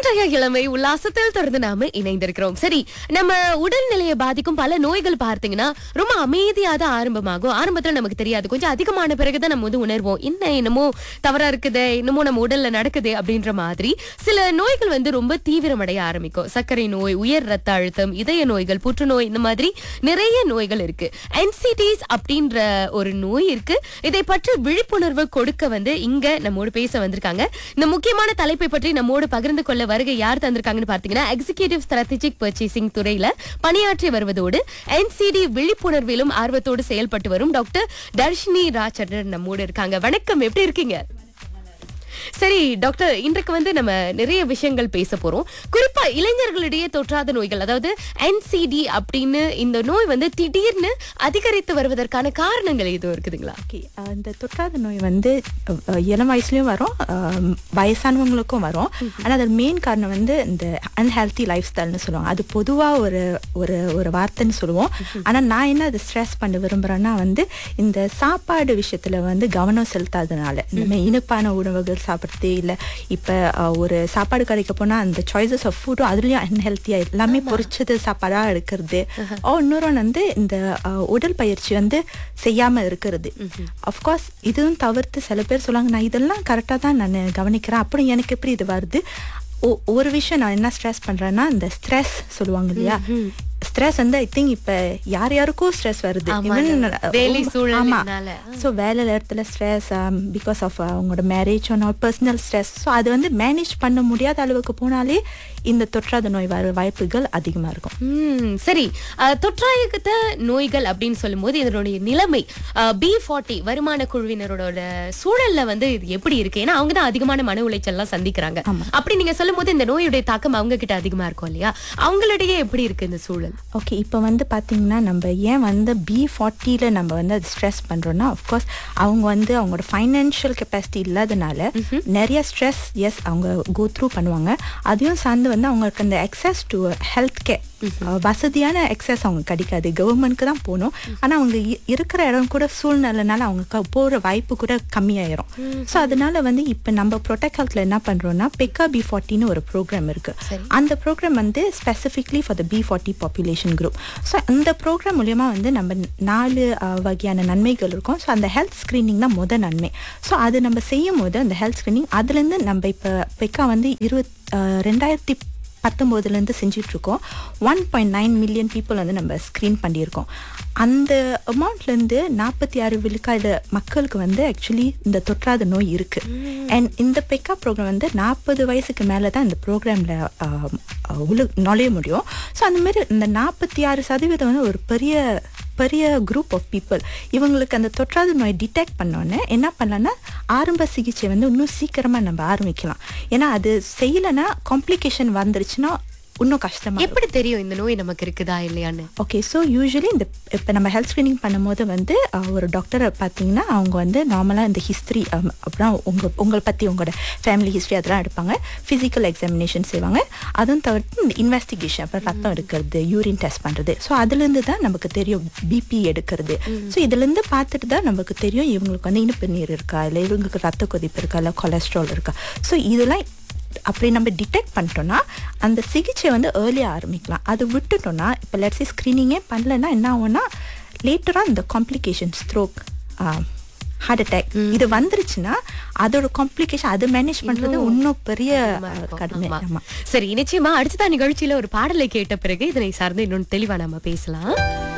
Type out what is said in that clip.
இன்றைய இளமை உல்லாசத்தில் தொடர்ந்து நாம இணைந்திருக்கிறோம் சரி நம்ம உடல்நிலையை பாதிக்கும் பல நோய்கள் பார்த்தீங்கன்னா ரொம்ப அமைதியா தான் ஆரம்பமாகும் ஆரம்பத்துல நமக்கு தெரியாது கொஞ்சம் அதிகமான பிறகுதான் நம்ம வந்து உணர்வோம் என்ன என்னமோ தவறா இருக்குதே என்னமோ நம்ம உடல்ல நடக்குது அப்படின்ற மாதிரி சில நோய்கள் வந்து ரொம்ப தீவிரமடைய ஆரம்பிக்கும் சர்க்கரை நோய் உயர் ரத்த அழுத்தம் இதய நோய்கள் புற்றுநோய் இந்த மாதிரி நிறைய நோய்கள் இருக்கு என்சிடிஸ் அப்படின்ற ஒரு நோய் இருக்கு இதை பற்றி விழிப்புணர்வு கொடுக்க வந்து இங்க நம்மோடு பேச வந்திருக்காங்க இந்த முக்கியமான தலைப்பை பற்றி நம்மோடு பகிர்ந்து கொள்ள வருகை யார் தந்திருக்காங்கன்னு பார்த்தீங்கன்னா எக்ஸிகியூட்டிவ் ஸ்ட்ராட்டஜிக் பர்ச்சேசிங் துறையில பணியாற்றி வருவதோடு என்சிடி விழிப்புணர்விலும் ஆர்வத்தோடு செயல்பட்டு வரும் டாக்டர் தர்ஷினி ராஜர் நம்மோடு இருக்காங்க வணக்கம் எப்படி இருக்கீங்க சரி டாக்டர் இன்றைக்கு வந்து நம்ம நிறைய விஷயங்கள் பேச போறோம் குறிப்பா இளைஞர்களிடையே தொற்றாத நோய்கள் அதாவது என்சிடி அப்படின்னு இந்த நோய் வந்து திடீர்னு அதிகரித்து வருவதற்கான காரணங்கள் எதுவும் இருக்குதுங்களா ஓகே இந்த தொற்றாத நோய் வந்து அஹ், அஹ், இளம் வயசுலயும் வரும் அஹ், வயசானவங்களுக்கும் வரும் ஆனால் அது மெயின் காரணம் வந்து இந்த அன்ஹெல்தி லைஃப் ஸ்டைல்னு சொல்லுவாங்க அது பொதுவாக ஒரு ஒரு ஒரு வார்த்தைன்னு சொல்லுவோம் ஆனால் நான் என்ன அதை ஸ்ட்ரெஸ் பண்ண விரும்புகிறேன்னா வந்து இந்த சாப்பாடு விஷயத்தில் வந்து கவனம் செலுத்தாதனால இந்த மாதிரி இனிப்பான உணவுகள் சாப்பிட்றது இல்லை இப்போ ஒரு சாப்பாடு கடைக்கு போனால் அந்த சாய்ஸஸ் ஆஃப் ஃபுட்டும் அதுலேயும் அன்ஹெல்த்தியாக எல்லாமே பொரிச்சது சாப்பாடாக எடுக்கிறது ஓ இன்னொரு வந்து இந்த அஹ், உடல் பயிற்சி வந்து செய்யாம இருக்கிறது அஃப்கோர்ஸ் இதுவும் தவிர்த்து சில பேர் சொல்லுவாங்க நான் இதெல்லாம் கரெக்டாக தான் நான் கவனிக்கிறேன் அப்புறம் எனக்கு எப்படி இது வருது ஒ- ஒரு விஷயம் நான் என்ன ஸ்ட்ரெஸ் பண்றேன்னா இந்த ஸ்ட்ரெஸ் சொல்லுவாங்க இல்லையா ஸ்ட்ரெஸ் வந்து ஐ திங்க் இப்ப யார் யாருக்கும் ஸ்ட்ரெஸ் வருது ஆமா, Even, அந்த uh, வேலை ஆமா. சூழலினால. ஸோ வேலை இடத்துல ஸ்ட்ரெஸ் பிகாஸ் ஆஃப் அவங்களோட marriage one personal stress so அது வந்து மேனேஜ் பண்ண முடியாத அளவுக்கு போனாலே இந்த தொற்றாத நோய் வர வாய்ப்புகள் அதிகமாக இருக்கும் ம் சரி அஹ், தொற்றாயகத்த நோய்கள் அப்படின்னு சொல்லும்போது இதனுடைய நிலைமை பி ஃபார்ட்டி வருமான குழுவினரோட சூழல்ல வந்து இது எப்படி இருக்கு ஏன்னா அவங்க தான் அதிகமான மன உளைச்சல்லாம் சந்திக்கிறாங்க அப்படி நீங்க சொல்லும்போது இந்த நோயுடைய தாக்கம் அவங்க கிட்ட அதிகமா இருக்கும் இல்லையா அவங்களிடையே எப்படி இருக்கு இந்த சூழல் ஓகே இப்போ வந்து பார்த்தீங்கன்னா நம்ம ஏன் வந்து பி ஃபார்ட்டியில் நம்ம வந்து அது ஸ்ட்ரெஸ் பண்ணுறோன்னா அஃப்கோர்ஸ் அவங்க வந்து அவங்களோட ஃபைனான்ஷியல் கெப்பாசிட்டி இல்லாதனால நிறைய ஸ்ட்ரெஸ் எஸ் அவங்க கோ த்ரூ பண்ணுவாங்க அதையும் சார்ந்து வந்து அவங்களுக்கு அந்த அக்சஸ் டு ஹெல்த் கேர் வசதியான எக்ஸஸ் அவங்க கிடைக்காது கவர்மெண்ட்க்கு தான் போகணும் ஆனால் அவங்க இ- இருக்கிற இடம் கூட சூழ்நிலைனால அவங்க க- போகிற வாய்ப்பு கூட கம்மியாயிரும் ஸோ அதனால வந்து இப்போ நம்ம ப்ரொடெக்ட் ஹெல்த்ல என்ன பண்ணுறோம்னா பெக்கா பி ஃபார்ட்டின்னு ஒரு ப்ரோக்ராம் இருக்கு அந்த ப்ரோக்ராம் வந்து specifically for the B forty population group so இந்த ப்ரோக்ராம் மூலியமா வந்து நம்ம நாலு அஹ், வகையான நன்மைகள் இருக்கும் ஸோ அந்த ஹெல்த் ஸ்க்ரீனிங் தான் முத நன்மை ஸோ அது நம்ம செய்யும் போது அந்த ஹெல்த் ஸ்க்ரீனிங் அதுலேருந்து நம்ம இப்போ பெக்கா வந்து இருபத் அஹ், ரெண்டாயிரத்தி பத்தொம்போதுலேருந்து செஞ்சிட்ருக்கோம் one point nine million people வந்து நம்ம ஸ்க்ரீன் பண்ணியிருக்கோம் அந்த அமௌண்ட்லேருந்து நாற்பத்தி ஆறு விழுக்காடு மக்களுக்கு வந்து ஆக்சுவலி இந்த தொற்றாத நோய் இருக்குது அண்ட் இந்த பெக்கா ப்ரோக்ராம் வந்து நாற்பது வயசுக்கு மேலே தான் இந்த ப்ரோக்ராமில் உள்ள நுழைய முடியும் ஸோ அந்த மாதிரி இந்த நாற்பத்தி ஆறு சதவீதம் வந்து ஒரு பெரிய பெரிய குரூப் ஆஃப் பீப்புள் இவங்களுக்கு அந்த தொற்றாத நோய் டிடெக்ட் பண்ணோன்னே என்ன பண்ணலாம்னா ஆரம்ப சிகிச்சை வந்து இன்னும் சீக்கிரமாக நம்ம ஆரம்பிக்கலாம் ஏன்னா அது செய்யலைன்னா காம்ப்ளிகேஷன் வந்துருச்சுன்னா இன்னும் கஷ்டமாக எப்படி தெரியும் இந்த நோய் நமக்கு இருக்குதா இல்லையான்னு ஓகே ஸோ யூஸ்வலி இந்த இப்போ நம்ம ஹெல்த் ஸ்க்ரீனிங் பண்ணும்போது வந்து அஹ், ஒரு டாக்டரை பார்த்தீங்கன்னா அவங்க வந்து நார்மலாக இந்த ஹிஸ்ட்ரி அப்புறம் உங்கள் உங்களை பற்றி உங்களோட ஃபேமிலி ஹிஸ்ட்ரி அதெல்லாம் எடுப்பாங்க ஃபிசிக்கல் எக்ஸாமினேஷன் செய்வாங்க அதுவும் தவிர்த்து இந்த இன்வெஸ்டிகேஷன் அப்புறம் ரத்தம் எடுக்கிறது யூரின் டெஸ்ட் பண்ணுறது ஸோ அதுலேருந்து தான் நமக்கு தெரியும் பிபி எடுக்கிறது ஸோ இதுலேருந்து பார்த்துட்டு தான் நமக்கு தெரியும் இவங்களுக்கு வந்து இனிப்பு நீர் இருக்கா இல்லை இவங்களுக்கு ரத்த கொதிப்பு இருக்கா இல்லை கொலஸ்ட்ரால் இருக்கா ஸோ இதெல்லாம் அப்படி நம்ம டிடெக்ட் பண்ணிட்டோம்னா அந்த சிகிச்சை வந்து ஏர்லியாக ஆரம்பிக்கலாம் அது விட்டுட்டோம்னா இப்போ லெட்ஸி ஸ்க்ரீனிங்கே பண்ணலைன்னா என்ன ஆகும்னா லேட்டராக இந்த காம்ப்ளிகேஷன் ஸ்ட்ரோக் ஹார்ட் அட்டாக் இது வந்துருச்சுன்னா அதோட காம்ப்ளிகேஷன் அதை மேனேஜ் பண்ணுறது இன்னும் பெரிய கடுமை ஆமா. ஆமாம் சரி நிச்சயமா அடுத்ததா நிகழ்ச்சியில ஒரு பாடலை கேட்ட பிறகு இதனை சார்ந்து இன்னொன்னு தெளிவா நம்ம பேசலாம்